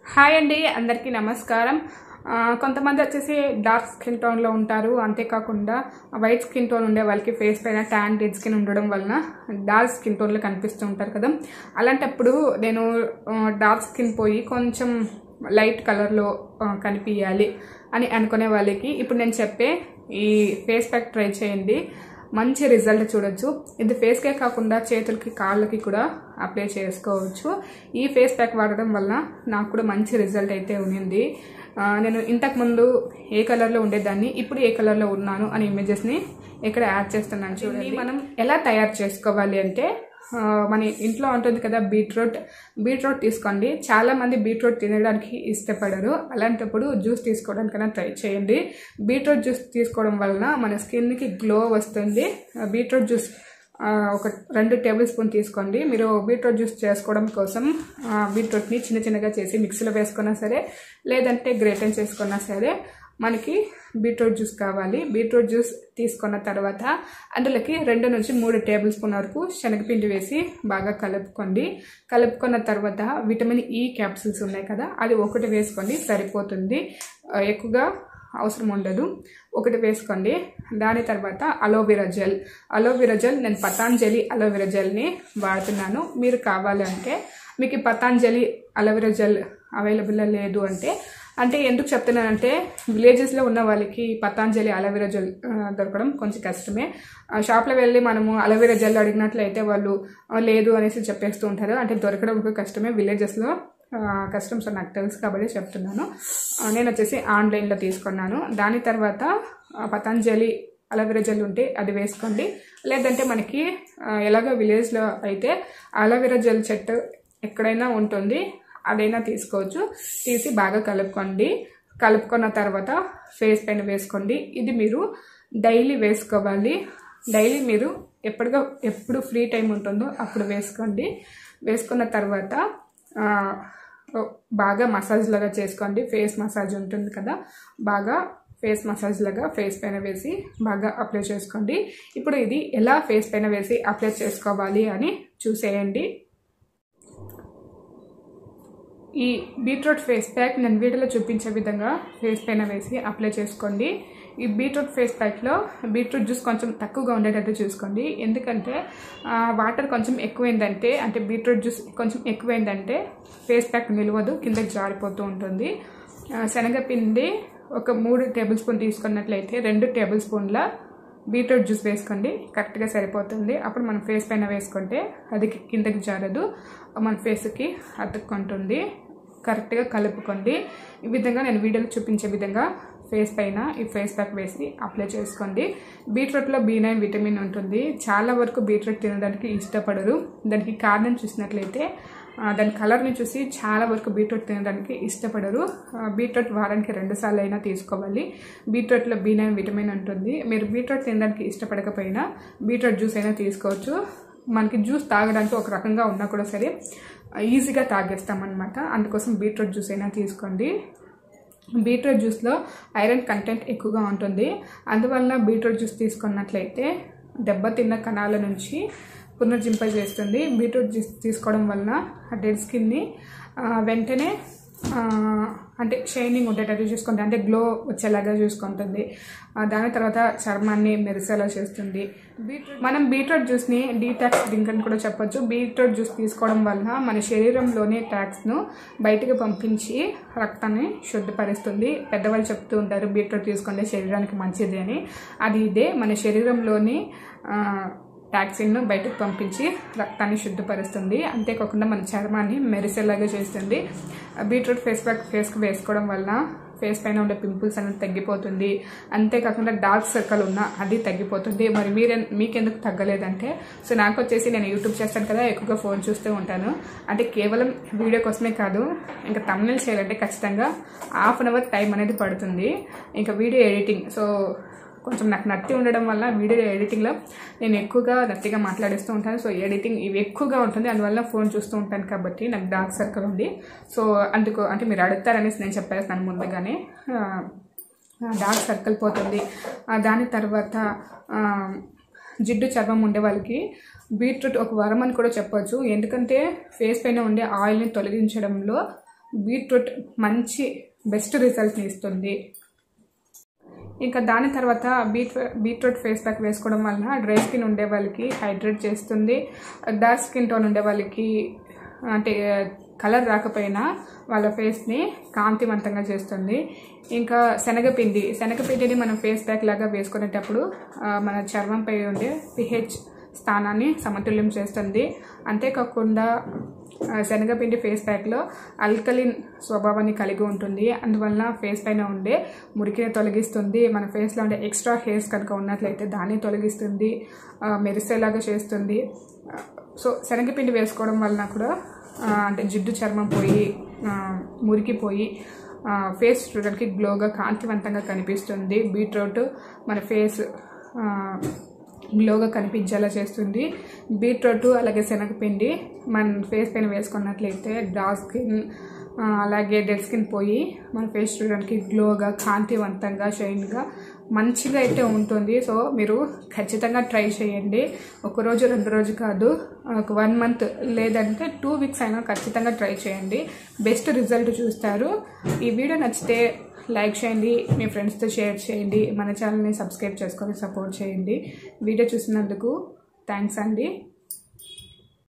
hi అండి అందరికీ నమస్కారం ఆ, కొంతమంది వచ్చేసి డార్క్ స్కిన్ టోన్లో ఉంటారు అంతేకాకుండా వైట్ స్కిన్ టోన్ ఉండే వాళ్ళకి ఫేస్ పైన ట్యాన్ డెడ్ స్కిన్ ఉండడం వలన డార్క్ స్కిన్ టోన్లో కనిపిస్తూ ఉంటారు కదా అలాంటప్పుడు నేను ఆ, డార్క్ స్కిన్ పోయి కొంచెం లైట్ కలర్లో ఆ, కనిపించాలి అని అనుకునే వాళ్ళకి ఇప్పుడు నేను చెప్పే ఈ ఫేస్ ప్యాక్ ట్రై చేయండి మంచి రిజల్ట్ చూడొచ్చు ఇది ఫేస్కే కాకుండా చేతులకి కాళ్ళకి కూడా అప్లై చేసుకోవచ్చు ఈ ఫేస్ ప్యాక్ వాడడం వల్ల నాకు కూడా మంచి రిజల్ట్ అయితే ఉన్నింది ఆ, నేను ఇంతకుముందు ఏ కలర్లో ఉండేదాన్ని ఇప్పుడు ఏ కలర్లో ఉన్నాను అనే ఇమేజెస్ని ఇక్కడ యాడ్ చేస్తున్నాను చూడండి మనం ఎలా తయారు చేసుకోవాలి అంటే ఆ, మన ఇంట్లో ఉంటుంది కదా బీట్రూట్ బీట్రూట్ తీసుకోండి చాలా మంది బీట్రూట్ తినడానికి ఇష్టపడరు అలాంటప్పుడు జ్యూస్ తీసుకోవడానికైనా ట్రై చేయండి బీట్రూట్ జ్యూస్ తీసుకోవడం వలన మన స్కిన్కి గ్లో వస్తుంది ఆ, బీట్రూట్ జ్యూస్ ఆ, ఒక రెండు టేబుల్ స్పూన్ తీసుకోండి మీరు బీట్రూట్ జ్యూస్ చేసుకోవడం కోసం ఆ, బీట్రూట్ని చిన్న చిన్నగా చేసి మిక్సీలో వేసుకున్నా సరే లేదంటే గ్రేటన్ చేసుకున్నా సరే మనకి బీట్రూట్ జ్యూస్ కావాలి బీట్రూట్ జ్యూస్ తీసుకున్న తర్వాత అందులోకి రెండు నుంచి మూడు టేబుల్ స్పూన్ వరకు శనగపిండి వేసి బాగా కలుపుకోండి కలుపుకున్న తర్వాత విటమిన్ ఈ క్యాప్సూల్స్ ఉన్నాయి కదా అది ఒకటి వేసుకోండి సరిపోతుంది ఆ, ఎక్కువగా అవసరం ఉండదు ఒకటి వేసుకోండి దాని తర్వాత అలోవెరా జెల్ అలోవెరా జెల్ నేను పతాంజలి అలోవెరా జెల్ని వాడుతున్నాను మీరు కావాలంటే మీకు ఈ పతాంజలి అలోవెరా జెల్ అవైలబుల్ లేదు అంటే అంటే ఎందుకు చెప్తున్నానంటే విలేజెస్లో ఉన్న వాళ్ళకి పతాంజలి అలోవెరా జెల్ ఆ, దొరకడం కొంచెం కష్టమే ఆ, షాప్లో వెళ్ళి మనము అలోవెరా జెల్ అడిగినట్లయితే వాళ్ళు ఆ, లేదు అనేసి చెప్పేస్తూ ఉంటారు అంటే దొరకడం కూడా కష్టమే విలేజెస్లో కష్టం సార్ నాకు తెలుసు కాబట్టి చెప్తున్నాను ఆ, నేను వచ్చేసి ఆన్లైన్లో తీసుకున్నాను దాని తర్వాత ఆ, పతంజలి అలోవెరా జెల్ ఉంటే అది వేసుకోండి లేదంటే మనకి ఆ, ఎలాగో విలేజ్లో అయితే అలోవెరా జెల్ చెట్టు ఎక్కడైనా ఉంటుంది అదైనా తీసుకోవచ్చు తీసి బాగా కలుపుకోండి కలుపుకున్న తర్వాత ఫేస్ పైన వేసుకోండి ఇది మీరు డైలీ వేసుకోవాలి డైలీ మీరు ఎప్పుడుగా ఎప్పుడు ఫ్రీ టైం ఉంటుందో అప్పుడు వేసుకోండి వేసుకున్న తర్వాత ఆ, ఓ, బాగా మసాజ్ లాగా చేసుకోండి ఫేస్ మసాజ్ ఉంటుంది కదా బాగా ఫేస్ మసాజ్ లాగా ఫేస్ పైన వేసి బాగా అప్లై చేసుకోండి ఇప్పుడు ఇది ఎలా ఫేస్ పైన వేసి అప్లై చేసుకోవాలి అని చూసేయండి ఈ బీట్రూట్ ఫేస్ ప్యాక్ నేను వీడియోలో చూపించే విధంగా ఫేస్ పైన వేసి అప్లై చేసుకోండి ఈ బీట్రూట్ ఫేస్ ప్యాక్లో బీట్రూట్ జ్యూస్ కొంచెం తక్కువగా ఉండేటట్టు చూసుకోండి ఎందుకంటే ఆ, వాటర్ కొంచెం ఎక్కువైందంటే అంటే బీట్రూట్ జ్యూస్ కొంచెం ఎక్కువైందంటే ఫేస్ ప్యాక్ నిలవదు కిందకి జారిపోతూ ఉంటుంది ఆ, శనగపిండి ఒక మూడు టేబుల్ స్పూన్ తీసుకున్నట్లయితే రెండు టేబుల్ స్పూన్ల బీట్రూట్ జ్యూస్ వేసుకోండి కరెక్ట్గా సరిపోతుంది అప్పుడు మనం ఫేస్ పైన వేసుకుంటే అది కిందకి జారదు మన ఫేస్కి అతుక్కుంటుంది కరెక్ట్గా కలుపుకోండి ఈ విధంగా నేను వీడియోలో చూపించే విధంగా ఫేస్ పైన ఈ ఫేస్ ప్యాక్ వేసి అప్లై చేసుకోండి బీట్రూట్లో బీ నైన్ విటమిన్ ఉంటుంది చాలా వరకు బీట్రూట్ తినడానికి ఇష్టపడరు దానికి కారణం చూసినట్లయితే ఆ, దాని కలర్ని చూసి చాలా వరకు బీట్రూట్ తినడానికి ఇష్టపడరు ఆ, బీట్రూట్ వారానికి రెండు సార్లు అయినా తీసుకోవాలి బీట్రూట్లో బీ నైన్ విటమిన్ ఉంటుంది మీరు బీట్రూట్ తినడానికి ఇష్టపడకపోయినా బీట్రూట్ జ్యూస్ అయినా తీసుకోవచ్చు మనకి జ్యూస్ తాగడానికి ఒక రకంగా ఉన్నా కూడా సరే ఈజీగా తాగేస్తామన్నమాట అందుకోసం బీట్రూట్ జ్యూస్ అయినా తీసుకోండి బీట్రూట్ జ్యూస్లో ఐరన్ కంటెంట్ ఎక్కువగా ఉంటుంది అందువలన బీట్రూట్ జ్యూస్ తీసుకున్నట్లయితే దెబ్బతిన్న కణాల నుంచి పునర్జింపజేస్తుంది బీట్రూట్ జ్యూస్ తీసుకోవడం వలన ఆ డెడ్ స్కిన్ని ఆ, వెంటనే ఆ, అంటే షైనింగ్ ఉండేటట్టు చూసుకుంటుంది అంటే గ్లో వచ్చేలాగా చూసుకుంటుంది ఆ, దాని తర్వాత చర్మాన్ని మెరిసేలా చేస్తుంది బీట్రూట్ మనం బీట్రూట్ జ్యూస్ని డీటాక్స్ డ్రింక్ అని కూడా చెప్పొచ్చు బీట్రూట్ జ్యూస్ తీసుకోవడం వలన మన శరీరంలోని ట్యాక్స్ను బయటకు పంపించి రక్తాన్ని శుద్ధపరుస్తుంది పెద్దవాళ్ళు చెప్తూ ఉంటారు బీట్రూట్ తీసుకుంటే శరీరానికి మంచిది అని అది ఇదే మన శరీరంలోని ఆ, టాక్సిన్ను బయటకు పంపించి రక్తాన్ని శుద్ధపరుస్తుంది అంతేకాకుండా మన చర్మాన్ని మెరిసేలాగా చేస్తుంది బీట్రూట్ ఫేస్ ప్యాక్ ఫేస్కి వేసుకోవడం వల్ల ఫేస్ పైన ఉండే పింపుల్స్ అనేది తగ్గిపోతుంది అంతేకాకుండా డార్క్ సర్కిల్ ఉన్న అది తగ్గిపోతుంది మరి మీరే మీకెందుకు తగ్గలేదంటే సో నాకు వచ్చేసి నేను యూట్యూబ్ చేస్తాను కదా ఎక్కువగా ఫోన్ చూస్తూ ఉంటాను అంటే కేవలం వీడియో కోసమే కాదు ఇంకా తమిళ చేయాలంటే ఖచ్చితంగా హాఫ్ అన్ అవర్ టైం అనేది పడుతుంది ఇంకా వీడియో ఎడిటింగ్ సో కొంచెం నాకు నత్తి ఉండడం వల్ల వీడియో ఎడిటింగ్లో నేను ఎక్కువగా నత్తిగా మాట్లాడిస్తూ ఉంటాను సో ఎడిటింగ్ ఇవి ఎక్కువగా ఉంటుంది అందువల్ల ఫోన్ చూస్తూ ఉంటాను కాబట్టి నాకు డార్క్ సర్కిల్ ఉంది సో అందుకు అంటే మీరు అడుగుతారనేసి నేను చెప్పేస్తాను ముందుగానే ఆ, డార్క్ సర్కిల్ పోతుంది ఆ, దాని తర్వాత ఆ, జిడ్డు చర్మం ఉండే వాళ్ళకి బీట్రూట్ ఒక వరం అని కూడా చెప్పొచ్చు ఎందుకంటే ఫేస్ పైన ఉండే ఆయిల్ని తొలగించడంలో బీట్రూట్ మంచి బెస్ట్ రిజల్ట్ని ఇస్తుంది ఇంకా దాని తర్వాత బీట్ బీట్రూట్ ఫేస్ ప్యాక్ వేసుకోవడం వలన డ్రై స్కిన్ ఉండే వాళ్ళకి హైడ్రేట్ చేస్తుంది డార్క్ స్కిన్ టోన్ ఉండే వాళ్ళకి అంటే కలర్ రాకపోయినా వాళ్ళ ఫేస్ని కాంతివంతంగా చేస్తుంది ఇంకా శనగపిండి శనగపిండిని మనం ఫేస్ ప్యాక్ లాగా వేసుకునేటప్పుడు ఆ, మన చర్మంపై ఉండే పిహెచ్ స్థానాన్ని సమతుల్యం చేస్తుంది అంతేకాకుండా ఆ, శనగపిండి ఫేస్ ప్యాక్లో అల్కలిన్ స్వభావాన్ని కలిగి ఉంటుంది అందువలన ఫేస్ పైన ఉండే మురికిని తొలగిస్తుంది మన ఫేస్లో ఉండే ఎక్స్ట్రా హెయిర్స్ కనుక ఉన్నట్లయితే దాన్ని తొలగిస్తుంది ఆ, మెరిసేలాగా చేస్తుంది ఆ, సో శనగపిండి వేసుకోవడం వలన కూడా ఆ, అంటే జిడ్డు చర్మం పోయి ఆ, మురికిపోయి ఆ, ఫేస్ చూడడానికి గ్లోగా కాంతివంతంగా కనిపిస్తుంది బీట్రూట్ మన ఫేస్ ఆ, గ్లోగా కనిపించేలా చేస్తుంది బీట్రూట్ అలాగే శనగపిండి మన ఫేస్ పైన వేసుకున్నట్లయితే డార్క్ స్కిన్ ఆ, అలాగే డెడ్ స్కిన్ పోయి మన ఫేస్ చూడడానికి గ్లోగా కాంతివంతంగా షైన్గా మంచిగా అయితే ఉంటుంది సో మీరు ఖచ్చితంగా ట్రై చేయండి ఒక రోజు రెండు రోజు కాదు ఒక వన్ మంత్ లేదంటే టూ వీక్స్ అయినా ఖచ్చితంగా ట్రై చేయండి బెస్ట్ రిజల్ట్ చూస్తారు ఈ వీడియో నచ్చితే లైక్ చేయండి మీ ఫ్రెండ్స్తో షేర్ చేయండి మన ఛానల్ని సబ్స్క్రైబ్ చేసుకొని సపోర్ట్ చేయండి వీడియో చూసినందుకు థ్యాంక్స్ అండి